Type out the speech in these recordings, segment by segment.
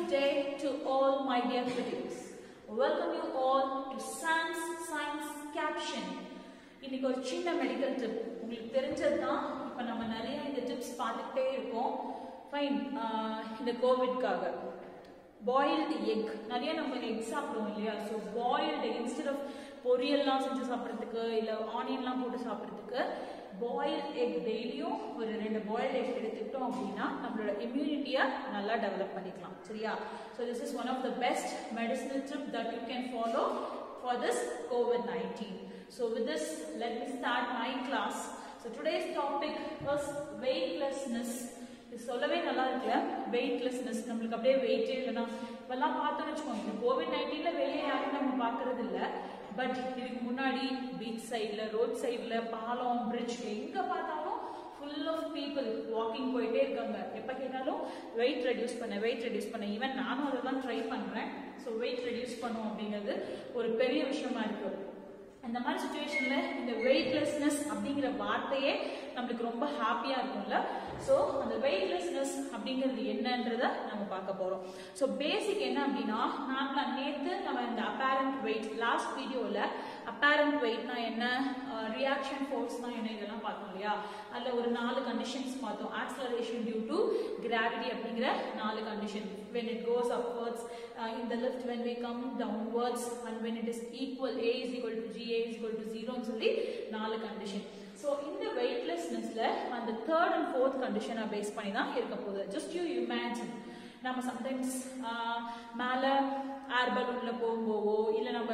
day to all my dear critics. Welcome you all to Sans Science Caption. இன்னைக்கு ஒரு சின்ன medical tip உங்களுக்கு தெரிஞ்சது தான் இப்போ நம்ம நிறைய இந்த டிப்ஸ் பார்த்துக்கிட்டே இருக்கோம் ஃபைன் இந்த கோவிட்காக பாயில்டு எக் நிறைய நம்ம எக் சாப்பிடுவோம் இல்லையா ஸோ பாயில்டு இன்ஸ்டெட் ஆஃப் பொரியல்லாம் செஞ்சு சாப்பிட்றதுக்கு இல்லை ஆனியன்லாம் போட்டு சாப்பிட்றதுக்கு பாயில் எக் டெய்லியும் ஒரு ரெண்டு பாயில்டு எக் எடுத்துக்கிட்டோம் அப்படின்னா நம்மளோட இம்யூனிட்டியை நல்லா டெவலப் பண்ணிக்கலாம் சரியா so this is one of the best medicinal trip that you can follow for this COVID nineteen so with this let me start my class so today's topic was weightlessness இது சொல்லவே நல்லா இருக்குல்ல weightlessness நம்மளுக்கு அப்படியே வெயிட்டே இல்லைன்னா இப்பெல்லாம் பார்த்தோம்னு வச்சுக்கோங்க இந்த கோவிட் நைன்டீன்ல வெளியே யாரும் நம்ம பார்க்கறது இல்ல பட் இதுக்கு முன்னாடி பீச் சைடில் ரோட் சைடில் பாலம் பிரிட்ஜ் எங்கே பார்த்தாலும் ஃபுல் ஆஃப் பீப்புள் வாக்கிங் போயிட்டே இருக்காங்க எப்போ கேட்டாலும் வெயிட் ரெடியூஸ் பண்ண வெயிட் ரெடியூஸ் பண்ண ஈவன் நானும் அதை தான் ட்ரை பண்ணுறேன் ஸோ வெயிட் ரெடியூஸ் பண்ணும் அப்படிங்கிறது ஒரு பெரிய விஷயமா இருக்கு அந்த மாதிரி சுச்சுவேஷன்ல இந்த வெயிட்லெஸ்னஸ் அப்படிங்கிற வார்த்தையே நம்மளுக்கு ரொம்ப ஹாப்பியா இருக்கும்ல ஸோ அந்த வெயிட்லெஸ்னஸ் அப்படிங்கிறது என்னன்றத நம்ம பார்க்க போறோம் ஸோ பேசிக் என்ன அப்படின்னா நாம நேற்று நம்ம இந்த அப்பேரண்ட் வெயிட் லாஸ்ட் வீடியோல அப்பேரண்ட் வெயிட்னா என்ன ரியாக்ஷன் ஃபோர்ஸ்னா என்ன இதெல்லாம் பார்த்தோம் இல்லையா அதில் ஒரு நாலு கண்டிஷன்ஸ் பார்த்தோம் ஆக்சலரேஷன் டியூ டு கிராவிட்டி அப்படிங்கிற நாலு condition when it goes upwards uh, in the lift when we come downwards and when it is equal a is equal to g a is equal to 0 னு சொல்லி நாலு condition so இந்த வெயிட்லெஸ்னஸ்ல அந்த third and fourth கண்டிஷனை base பண்ணி தான் இருக்க போகுது ஜஸ்ட் யூ இமேஜின் நம்ம சம்டைம்ஸ் மேலே ஏர் பலூன்ல போகும்போவோ இல்லை நம்ம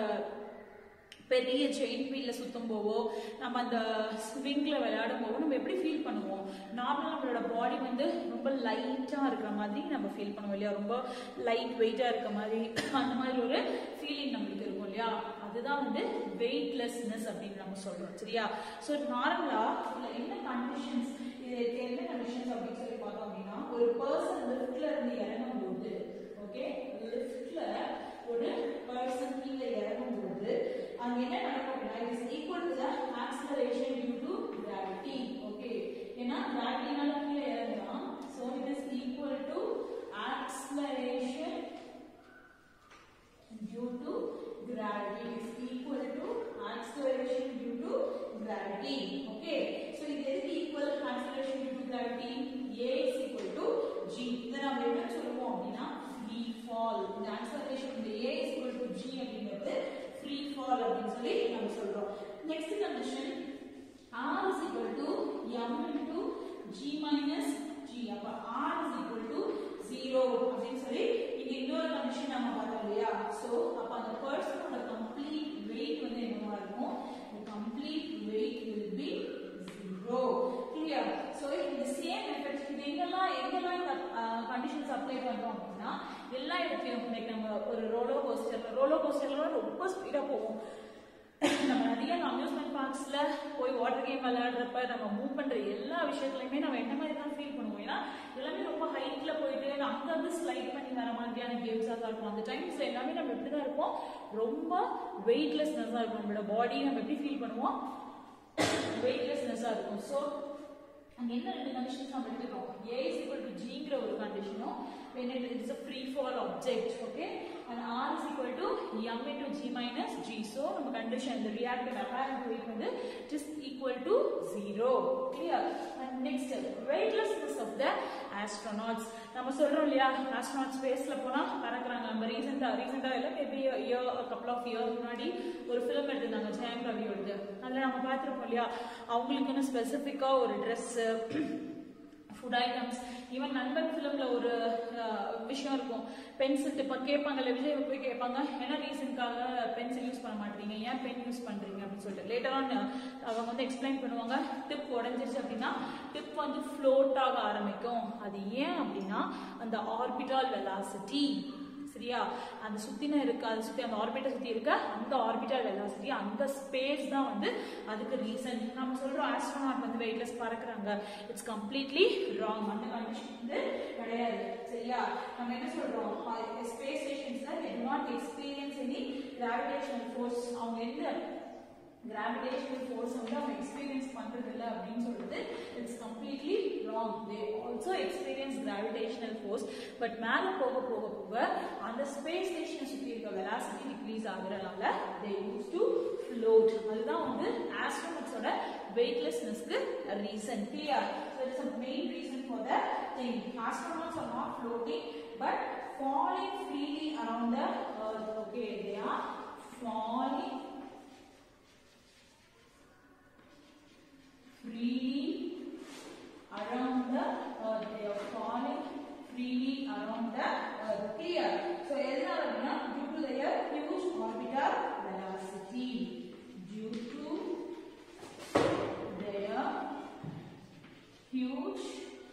பெரிய செயின் வீல்ல சுத்தும் போவோ நம்ம அந்த ஸ்விங்ல விளையாடும் போவோ நம்ம எப்படி ஃபீல் பண்ணுவோம் நார்மலாக நம்மளோட பாடி வந்து ரொம்ப லைட்டா இருக்கிற மாதிரி நம்ம ஃபீல் பண்ணுவோம் இல்லையா ரொம்ப லைட் வெயிட்டா இருக்க மாதிரி அந்த மாதிரி ஒரு ஃபீலிங் நம்மளுக்கு இருக்கும் இல்லையா அதுதான் வந்து வெயிட்லெஸ்னஸ் அப்படின்னு நம்ம சொல்றோம் சரியா ஸோ நார்மலா இதுல என்ன கண்டிஷன்ஸ் இது என்ன கண்டிஷன்ஸ் அப்படின்னு சொல்லி பார்த்தோம் அப்படின்னா ஒரு பர்சன் லிஃப்ட்ல இருந்து இறங்கும் போது ஓகே லிஃப்ட்ல ஒரு பர்சன் கீழே இறங்கும் போது அங்க என்ன நடக்கும் அப்படின்னா it is equal to the acceleration due to gravity okay ஏன்னா கிராவிட்டினால கீழே இறங்கலாம் so it is equal to acceleration due to gravity is equal to acceleration due to gravity okay so இது எதுக்கு equal acceleration due to gravity a is equal to g இத நாம என்ன சொல்லுவோம் அப்படின்னா free fall இந்த acceleration இந்த a is equal to g அப்படிங்கிறது free fall அப்படின்னு சொல்லி நம்ம சொல்றோம் next condition r is equal to m into g minus g அப்ப r is equal to 0 அப்படின்னு சொல்லி இங்க இன்னொரு கண்டிஷன் நம்ம பார்த்தோம் இல்லையா சோ அப்ப அந்த பர்சனோட கம்ப்ளீட் வெயிட் வந்து என்னவா இருக்கும் the complete weight will be 0 clear so இந்த சேம் எஃபெக்ட் இது எங்கெல்லாம் எங்கெல்லாம் இந்த கண்டிஷன்ஸ் அப்ளை பண்றோம் அப்படின்னா எல்லா இடத்துலயும் லைக் நம்ம ஒரு ரோலோ கோஸ்டர்ல ரோலோ கோஸ்டர்ல ரொம்ப ஸ்பீடா போவோம் நம்ம நிறைய அம்யூஸ்மெண்ட் பார்க்ஸ்ல போய் வாட்டர் கேம் விளையாடுறப்ப நம்ம மூவ் பண்ற எல்லா விஷயத்துலயுமே நம்ம என்ன மாதிரி தான் ஃபீல் பண்ணுவோம் ஏன்னா எல்லாமே ரொம்ப ஹைட்ல போயிட்டு அங்க வந்து ஸ்லைட் பண்ணி வர மாதிரியான கேம்ஸா தான் இருக்கும் அந்த டைம்ஸ்ல எல்லாமே நம்ம எப்படி தான் இருப்போம் ரொம்ப வெயிட்லெஸ்னஸா இருக்கும் நம்மளோட பாடி நம்ம எப்படி ஃபீல் பண்ணுவோம் வெயிட்லெஸ்னஸா இருக்கும் ஸோ அங்க என்ன ரெண்டு கண்டிஷன்ஸ் நம்ம எடுத்துக்கிறோம் a is equal to gங்கிற ஒரு கண்டிஷனும் when it is a free fall object okay and r is equal to m into g minus g so நம்ம கண்டிஷன் இந்த reactive apparent weight வந்து it is equal to 0 clear and next weightlessness of the astronauts நம்ம சொல்றோம் இல்லையா astronauts ஸ்பேஸ்ல போனா பறக்குறாங்க நம்ம recently recently இல்ல maybe year couple of year முன்னாடி ஒரு ஃபிலிம் எடுத்திருந்தாங்க ஜெயம் ரவியோடது அதுல நம்ம பார்த்திருப்போம் இல்லையா அவங்களுக்குன்னு ஸ்பெசிஃபிக்கா ஒரு ட்ரெஸ் ஃபுட் ஐட்டம்ஸ் ஈவன் நண்பன் ஃபிலிம்ல ஒரு விஷயம் இருக்கும் பென்சில் இப்போ கேட்பாங்கல்ல விஜய் போய் கேட்பாங்க என்ன ரீசனுக்காக பென்சில் யூஸ் பண்ண மாட்டீங்க ஏன் பென் யூஸ் பண்றீங்க அப்படின்னு சொல்லிட்டு லேட்டர் ஆன் அவங்க வந்து எக்ஸ்பிளைன் பண்ணுவாங்க டிப் உடஞ்சிருச்சு அப்படின்னா டிப் வந்து ஃப்ளோட் ஆக ஆரம்பிக்கும் அது ஏன் அப்படின்னா அந்த ஆர்பிட்டால் வெலாசிட்டி சரியா அந்த சுத்தின இருக்கு அதை சுத்தி அந்த ஆர்பிட்டை சுத்தி இருக்க அந்த ஆர்பிட்டல் வெலாசிட்டி அந்த ஸ்பேஸ் தான் வந்து அதுக்கு ரீசன் நம்ம சொல்றோம் ஆஸ்ட்ரோனாட் வந்து வெயிட்லெஸ் பறக்குறாங்க இட்ஸ் கம்ப்ளீட்லி ராங் அந்த கண்டிஷன் வந்து கிடையாது சரியா நம்ம என்ன சொல்றோம் ஸ்பேஸ் ஸ்டேஷன்ஸ்ல they do not experience any gravitational force அவங்க எந்த கிராவிடேஷனல் ஃபோர்ஸ் வந்து அவங்க எக்ஸ்பீரியன்ஸ் பண்றது இல்லை அப்படின்னு சொல்றது it's completely wrong they also experience gravitational force but மேலே போக போக போக அந்த ஸ்பேஸ் ஸ்டேஷனை சுற்றி இருக்க வெலாசிட்டி டிக்ரீஸ் ஆகுறதுனால தே யூஸ் டு ஃப்ளோட் அதுதான் வந்து ஆஸ்ட்ரோனட்ஸோட வெயிட்லெஸ்னஸ்க்கு reason clear so it's a main reason for the thing astronauts are not floating but falling freely around the earth okay they are falling freely around the earth. They are falling freely around the earth. Clear? So, எதனால அப்படின்னா due to their huge orbital velocity. Due to their huge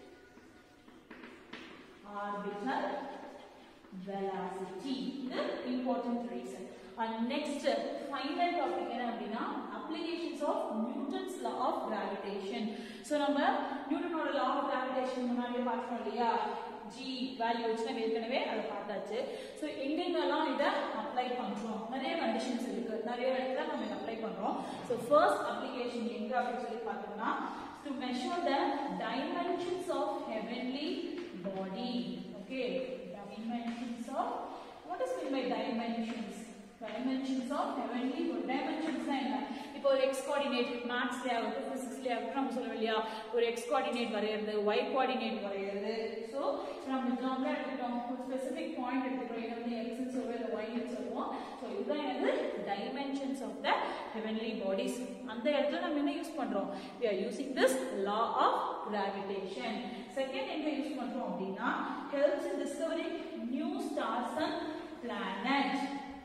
orbital velocity. இது important reason. And next, final topic என்ன அப்படின்னா applications of Newton's law of gravitation. So நம்ம நியூட்டனோட law of gravitation முன்னாடியே பார்த்தோம் இல்லையா g value வச்சு நம்ம ஏற்கனவே அதை பார்த்தாச்சு ஸோ எங்கெங்கெல்லாம் இதை அப்ளை பண்றோம் நிறைய கண்டிஷன்ஸ் இருக்கு நிறைய இடத்துல நம்ம இதை அப்ளை பண்றோம் ஸோ ஃபர்ஸ்ட் அப்ளிகேஷன் எங்க அப்படின்னு சொல்லி பார்த்தோம்னா to measure the dimensions of heavenly body okay dimensions of what is meant by dimensions dimensions of heavenly body dimensions தான் என்ன இப்போ ஒரு x coordinate மேத்ஸ்ல ஆகட்டும் பிசிக்ஸ்ல ஆகட்டும் நம்ம சொல்லுவோம் இல்லையா ஒரு x coordinate வரையறது y coordinate வரையறது ஸோ நம்ம எக்ஸாம்பிள் எடுத்துட்டோம் ஒரு ஸ்பெசிபிக் பாயிண்ட் எடுத்துக்கிறோம் இது வந்து x ன்னு சொல்லுவோம் இல்லை y ன்னு சொல்லுவோம் ஸோ இதுதான் என்னது dimensions of the heavenly bodies அந்த இடத்துல நம்ம என்ன யூஸ் பண்றோம் we are using this law of gravitation second எங்க யூஸ் பண்றோம் அப்படின்னா helps in discovering new stars and planets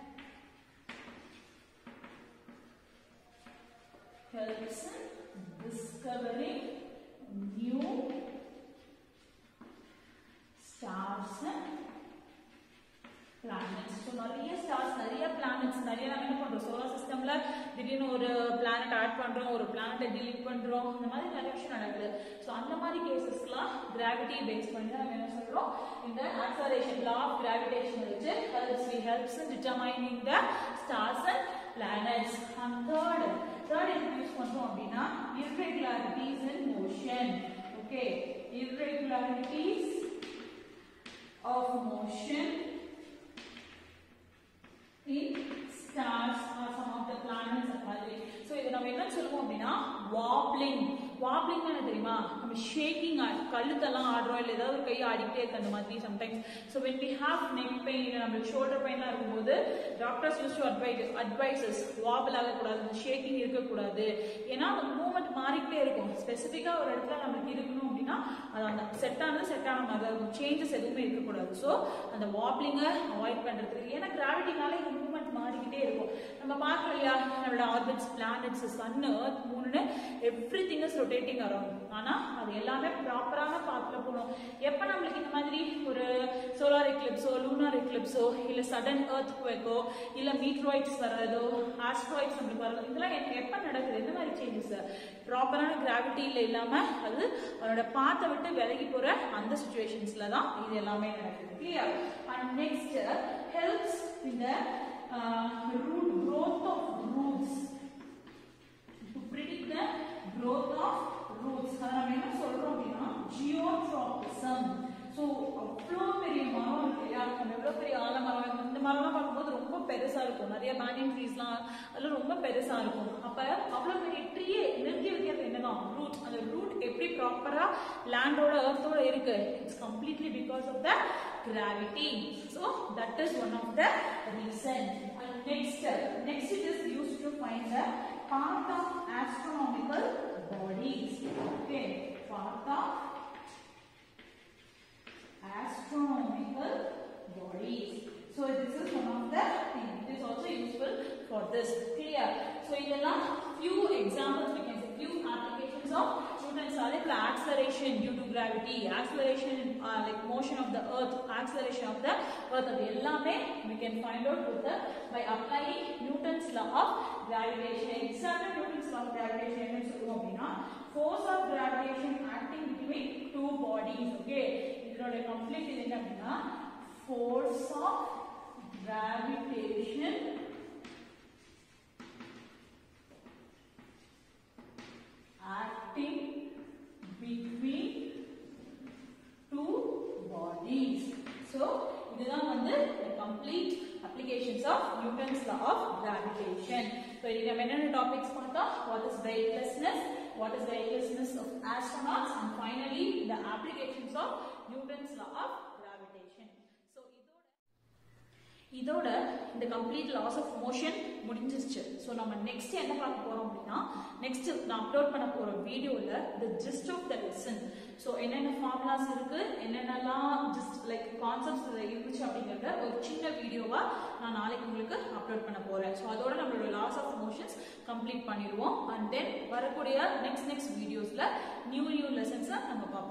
helps in discovering new stars and planets so நிறைய ஸ்டார்ஸ் நிறைய பிளானட்ஸ் நிறைய நம்ம என்ன பண்றோம் சோலார் சிஸ்டம்ல திடீர்னு ஒரு பிளானட் ஆட் பண்றோம் ஒரு பிளானட்டை delete பண்றோம் இந்த மாதிரி நிறைய விஷயம் நடக்குது ஸோ அந்த மாதிரி கேசஸ்க்குலாம் கிராவிட்டி பேஸ் பண்ணி தான் நம்ம என்ன சொல்றோம் இந்த ஆக்சலரேஷன் லா ஆஃப் கிராவிடேஷன் வச்சு helps we helps in determining the stars and planets and third third எதுக்கு யூஸ் பண்றோம் அப்படின்னா irregularities in motion okay irregularities of motion in stars or some of the planets அந்த மாதிரி so இதை நம்ம என்ன சொல்லுவோம் அப்படின்னா வாப்ளிங் வாப்ளிங் என்ன தெரியுமா நம்ம ஷேக்கிங் கழுத்தெல்லாம் ஆடுறோம் இல்லை ஏதாவது ஒரு கை ஆடிக்கிட்டே இருக்கு அந்த மாதிரி sometimes so when we have neck pain இல்லை நம்மளுக்கு ஷோல்டர் பெயினாக இருக்கும்போது doctors use to advise advises wobble ஆகக்கூடாது ஷேக்கிங் இருக்கக்கூடாது ஏன்னா அந்த மூமெண்ட் மாறிக்கிட்டே இருக்கும் ஸ்பெசிஃபிக்காக ஒரு இடத்துல நம்மளுக்கு இருக்கணும் அப்படின்னா அது அந்த செட் ஆனது செட் ஆன மாதிரி தான் இருக்கும் சேஞ்சஸ் எதுவுமே இருக்கக்கூடாது ஸோ அந்த வாப்ளிங்கை அவாய்ட் பண்ணுறதுக்கு ஏன்னா கிராவிட்டினால இந்த மூமெண்ட் மாறிக்கிட்டே இருக்கும் நம்ம பார்க்கணும் இல்லையா நம்மளோட ஆர்பிட்ஸ் பிளானட்ஸ் சன்னு மூணுன்னு everything is rotating around ஆனால் அது எல்லாமே ப்ராப்பரான பாத்தில் போகணும் எப்போ நம்மளுக்கு இந்த மாதிரி ஒரு சோலார் எக்லிப்ஸோ லூனார் எக்லிப்ஸோ இல்லை சடன் எர்த் குவேக்கோ இல்லை மீட்ராய்ட்ஸ் வர்றதோ ஆஸ்ட்ராய்ட்ஸ் நம்மளுக்கு வர்றதோ இதெல்லாம் எனக்கு எப்போ நடக்குது எந்த மாதிரி சேஞ்சஸ் ப்ராப்பரான கிராவிட்டியில் இல்லாமல் அது அதோட பாத்தை விட்டு விலகி போகிற அந்த சுச்சுவேஷன்ஸில் தான் இது எல்லாமே நடக்குது கிளியர் அண்ட் நெக்ஸ்ட் ஹெல்ப்ஸ் இந்த root growth of roots to predict the growth of roots அதை நம்ம என்ன சொல்றோம் அப்படின்னா ஜியோட்ராபிசம் ஸோ அவ்வளோ பெரிய மரம் இருக்கு இல்லையா நம்ம எவ்வளோ பெரிய ஆலமரம் இந்த மரம்லாம் பார்க்கும்போது ரொம்ப பெருசா இருக்கும் நிறைய பேனியன் ட்ரீஸ்லாம் அதெல்லாம் ரொம்ப பெருசா இருக்கும் அப்ப அவ்வளோ பெரிய ட்ரீயை நிறுத்தி வைக்கிறது என்னதான் ரூட் அந்த ரூட் எப்படி ப்ராப்பரா லேண்டோட எர்த்தோட இருக்கு it's completely because of the gravity so that is one of the reason and next next it is used to find the path of astronomical bodies okay path of astronomical bodies so this is one of the thing it is also useful for this clear so இதெல்லாம் few examples we can say few applications of Newton's law like acceleration due to gravity acceleration uh, like motion of the earth acceleration of the earth அது எல்லாமே we can find out with the by applying Newton's law of gravitation exactly Newton's law of gravitation என்ன சொல்லுவோம் அப்படின்னா force of gravitation acting between two bodies okay இதனோட complete இது என்ன அப்படின்னா force of gravitation வந்து complete applications of Newton's law of gravitation so இன்னைக்கு நம்ம என்னென்ன டாபிக்ஸ் பார்த்தோம் what is weightlessness what is the weightlessness of astronauts and finally the applications of Newton's law of gravitation so இதோட இதோட இந்த complete laws of motion முடிஞ்சிருச்சு so நம்ம next என்ன பார்க்க போறோம் அப்படின்னா நெக்ஸ்ட் நான் அப்லோட் பண்ண போற வீடியோல the gist of the lesson so என்னென்ன ஃபார்முலாஸ் இருக்கு என்னென்னலாம் ஜஸ்ட் லைக் கான்செப்ட்ஸ் இருந்துச்சு அப்படிங்கிறத ஒரு சின்ன வீடியோவா நான் நாளைக்கு உங்களுக்கு அப்லோட் பண்ண போறேன் ஸோ அதோட நம்மளோட லாஸ் ஆஃப் மோஷன்ஸ் கம்ப்ளீட் பண்ணிடுவோம் அண்ட் தென் வரக்கூடிய நெக்ஸ்ட் நெக்ஸ்ட் வீடியோஸ்ல நியூ நியூ லெசன்ஸை நம்ம பார்ப்போம்